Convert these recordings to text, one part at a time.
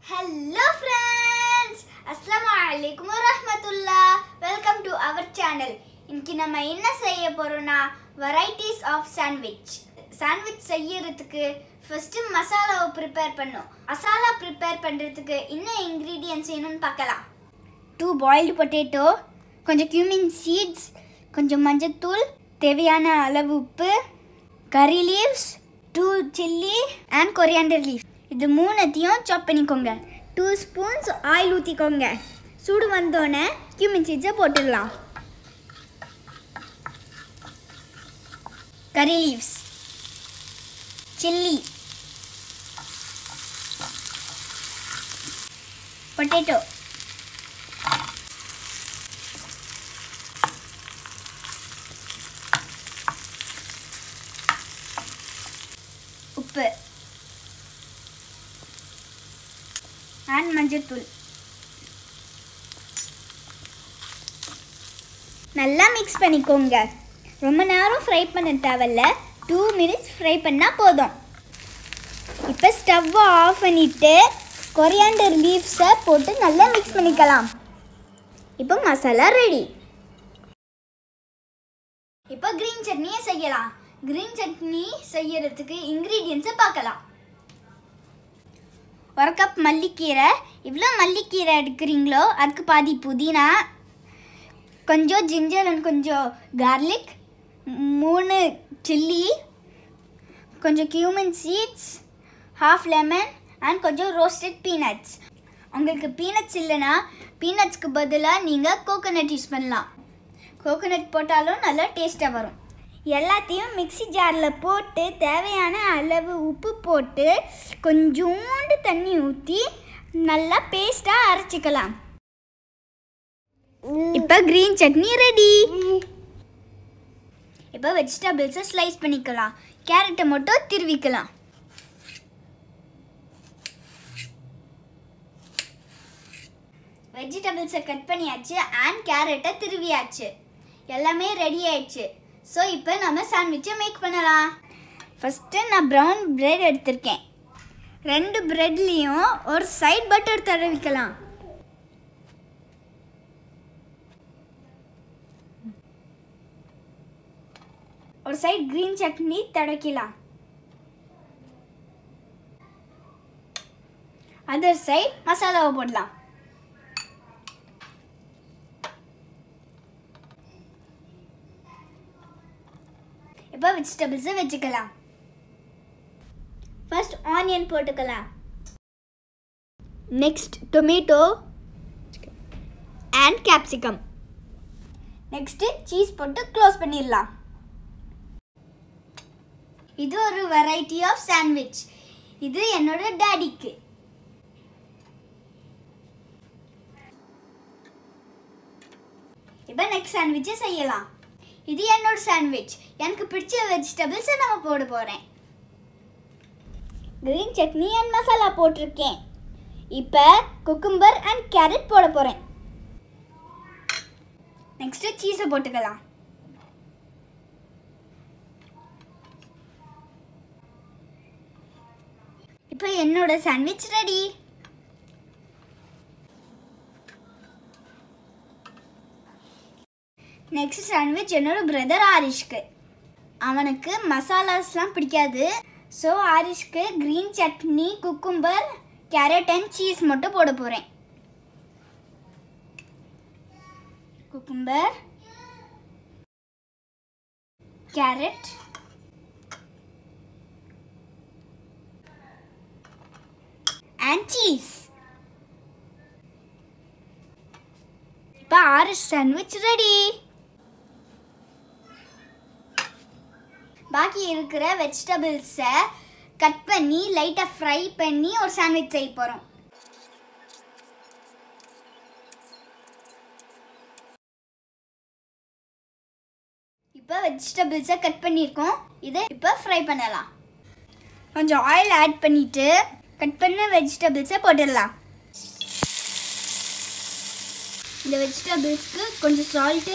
hello friends அஸ்ஸலாமு அலைக்கும் வரஹ்மத்துல்லா வெல்கம் டு அவர் சேனல் இன்னைக்கு நம்ம என்ன செய்ய போறோம்னா வெரைட்டிஸ் ஆஃப் சாண்ட்விச் சாண்ட்விச் செய்யறதுக்கு ஃபர்ஸ்ட் மசாலாவை ப்ரிப்பேர் பண்ணும் மசாலா ப்ரிப்பேர் பண்ணுறதுக்கு என்ன இன்க்ரீடியன்ஸ் வேணும்னு பார்க்கலாம் டூ பாயில்டு பொட்டேட்டோ கொஞ்சம் கியூமின் சீட்ஸ் கொஞ்சம் மஞ்சத்தூள் தேவையான அளவு உப்பு curry leaves two chilli and coriander leaf இது மூணுத்தையும் சாப் பண்ணிக்கோங்க டூ ஸ்பூன்ஸ் ஆயில் ஊற்றிக்கோங்க சூடு வந்தோடனே கியூமின் சீட்ஸை போட்டுடலாம் கறி லீவ்ஸ் சில்லி பொட்டேட்டோ உப்பு அண்ட் மஞ்சத்தூள் நல்லா மிக்ஸ் பண்ணிக்கோங்க ரொம்ப நேரம் ஃப்ரை பண்ண தேவையில்ல டூ மினிட்ஸ் ஃப்ரை பண்ணால் போதும் இப்போ ஸ்டவ்வை ஆஃப் பண்ணிவிட்டு கொரியாண்டர் லீவ்ஸை போட்டு நல்லா மிக்ஸ் பண்ணிக்கலாம் இப்போ மசாலா ரெடி இப்போ க்ரீன் சட்னியை செய்யலாம் க்ரீன் சட்னி செய்யறதுக்கு இன்க்ரீடியன்ஸை பார்க்கலாம் ஒரு கப் மல்லிக்கீரை இவ்வளோ மல்லிக்கீரை எடுக்கிறீங்களோ அதுக்கு பாதி புதினா கொஞ்சம் ஜிஞ்சர் அண்ட் கொஞ்சம் கார்லிக் மூணு சில்லி கொஞ்சம் cumin seeds half lemon and கொஞ்சம் ரோஸ்டட் பீனட்ஸ் உங்களுக்கு பீனட்ஸ் இல்லைன்னா பீனட்ஸ்க்கு பதிலாக நீங்கள் கோகோனட் யூஸ் பண்ணலாம் கோகோனட் போட்டாலும் நல்லா டேஸ்ட்டாக வரும் எல்லாத்தையும் மிக்ஸி ஜாரில் போட்டு தேவையான அளவு உப்பு போட்டு கொஞ்சோண்டு தண்ணி ஊற்றி நல்லா பேஸ்ட்டாக அரைச்சிக்கலாம் இப்போ க்ரீன் சட்னி ரெடி இப்போ வெஜிடபிள்ஸை ஸ்லைஸ் பண்ணிக்கலாம் கேரட்டை மட்டும் திருவிக்கலாம் வெஜிடபிள்ஸை கட் பண்ணியாச்சு அண்ட் கேரட்டை திருவியாச்சு எல்லாமே ரெடி ஆயிடுச்சு ஸோ இப்போ நம்ம சாண்ட்விட்சை மேக் பண்ணலாம் ஃபஸ்ட்டு நான் ப்ரௌன் பிரெட் எடுத்திருக்கேன் ரெண்டு பிரெட்லேயும் ஒரு சைட் பட்டர் தடவிக்கலாம் ஒரு சைட் க்ரீன் சட்னி தடக்கலாம் அதர் சைட் மசாலாவை போடலாம் இப்போ வெஜிடபிள்ஸை வச்சுக்கலாம் ஃபர்ஸ்ட் ஆனியன் போட்டுக்கலாம் next tomato and capsicum next cheese போட்டு க்ளோஸ் பண்ணிடலாம் இது ஒரு வெரைட்டி ஆஃப் சாண்ட்விச் இது என்னோட டேடிக்கு இப்போ நெக்ஸ்ட் சாண்ட்விட்சை செய்யலாம் இது என்னோட சாண்ட்விச் எனக்கு பிடிச்ச வெஜிடபிள்ஸை நம்ம போட போகிறேன் க்ரீன் சட்னி அண்ட் மசாலா போட்டிருக்கேன் இப்போ குக்கும்பர் அண்ட் கேரட் போட போகிறேன் நெக்ஸ்ட்டு சீஸை போட்டுக்கலாம் இப்போ என்னோட சாண்ட்விச் ரெடி நெக்ஸ்ட் சாண்ட்விச் என்னோட பிரதர் ஆரிஷ்க்கு அவனுக்கு மசாலாஸ்லாம் பிடிக்காது ஸோ ஆரிஷ்க்கு green chutney cucumber carrot and cheese மட்டும் போட போகிறேன் குக்கும்பர் கேரட் அண்ட் சீஸ் இப்போ ஆரிஷ் சாண்ட்விச் ரெடி பாக்கி இருக்கிற வெஜிடபிள்ஸை கட் பண்ணி லைட்டாக ஃப்ரை பண்ணி ஒரு சாண்ட்விச் செய்ய போகிறோம் இப்போ வெஜிடபிள்ஸை கட் பண்ணியிருக்கோம் இதை இப்போ ஃப்ரை பண்ணலாம் கொஞ்சம் ஆயில் ஆட் பண்ணிவிட்டு கட் பண்ண வெஜிடபிள்ஸை போட்டுடலாம் இந்த வெஜிடபிள்ஸ்க்கு கொஞ்சம் சால்ட்டு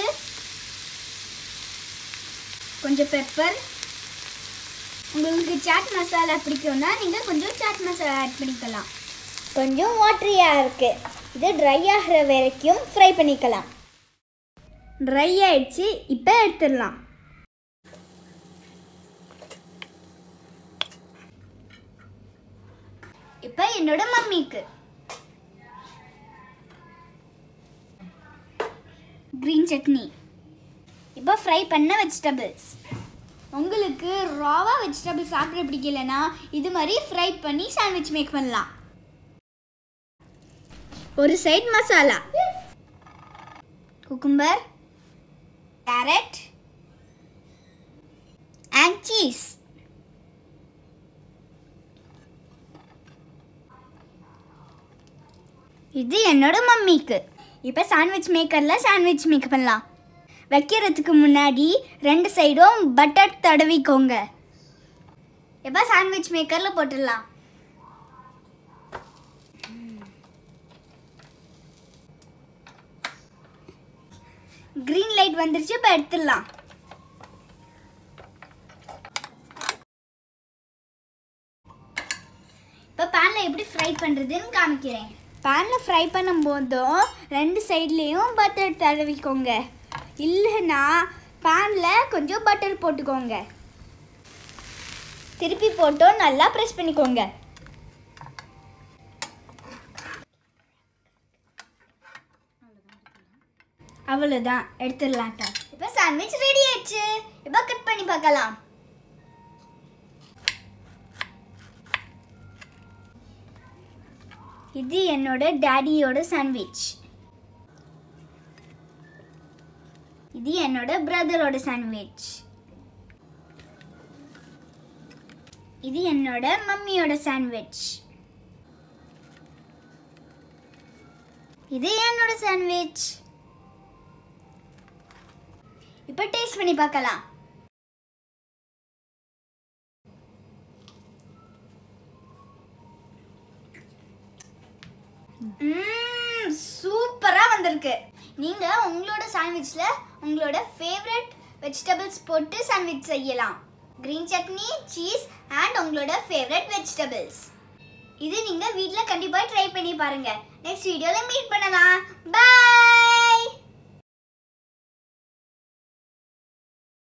கொஞ்சம் பெப்பர் உங்களுக்கு சாட் மசாலா பிடிக்கும்னா நீங்கள் கொஞ்சம் சாட் மசாலா ஆட் பண்ணிக்கலாம் கொஞ்சம் வாட்டரியாக இருக்குது இது ட்ரை ஆகிற வரைக்கும் ஃப்ரை பண்ணிக்கலாம் ட்ரை ஆயிடுச்சு இப்போ எடுத்துடலாம் இப்போ என்னோட மம்மிக்கு க்ரீன் சட்னி இப்போ ஃப்ரை பண்ண வெஜிடபிள்ஸ் உங்களுக்கு ராவாக வெஜிடபிள்ஸ் சாப்பிட பிடிக்கலனா இது மாதிரி ஃப்ரை பண்ணி சாண்ட்விச் மேக் பண்ணலாம் ஒரு side masala cucumber carrot and cheese இது என்னோட மம்மிக்கு இப்போ சாண்ட்விச் மேக்கரில் சாண்ட்விச் மேக் பண்ணலாம் வைக்கிறதுக்கு முன்னாடி ரெண்டு சைடும் பட்டர் தடவிக்கோங்க இப்போ சாண்ட்விச் மேக்கரில் போட்டுடலாம் க்ரீன் லைட் வந்துருச்சு இப்போ எடுத்துடலாம் இப்போ பேனில் எப்படி ஃப்ரை பண்ணுறதுன்னு காமிக்கிறேன் பேனில் ஃப்ரை பண்ணும்போதும் ரெண்டு சைட்லேயும் பட்டர் தடவிக்கோங்க இல்லைன்னா பேனில் கொஞ்சம் பட்டர் போட்டுக்கோங்க திருப்பி போட்டும் நல்லா ப்ரெஸ் பண்ணிக்கோங்க அவ்வளோதான் எடுத்துடலாம்டா இப்போ சாண்ட்விச் ரெடி ஆயிடுச்சு இப்போ கட் பண்ணி பார்க்கலாம் இது என்னோட டேடியோட சாண்ட்விச் இது என்னோட பிரதரோட சாண்ட்விச் இது என்னோட மம்மியோட சாண்ட்விச் இது என்னோட சாண்ட்விச் இப்போ டேஸ்ட் பண்ணி பார்க்கலாம் சூப்பராக வந்திருக்கு நீங்கள் உங்களோட சாண்ட்விச்சில் உங்களோட ஃபேவரட் வெஜிடபிள்ஸ் போட்டு சாண்ட்விச் செய்யலாம் க்ரீன் சட்னி சீஸ் அண்ட் உங்களோட ஃபேவரட் வெஜிடபிள்ஸ் இது நீங்கள் வீட்டில் கண்டிப்பாக ட்ரை பண்ணி பாருங்கள் நெக்ஸ்ட் வீடியோவில் மீட் பண்ணலாம் பாய்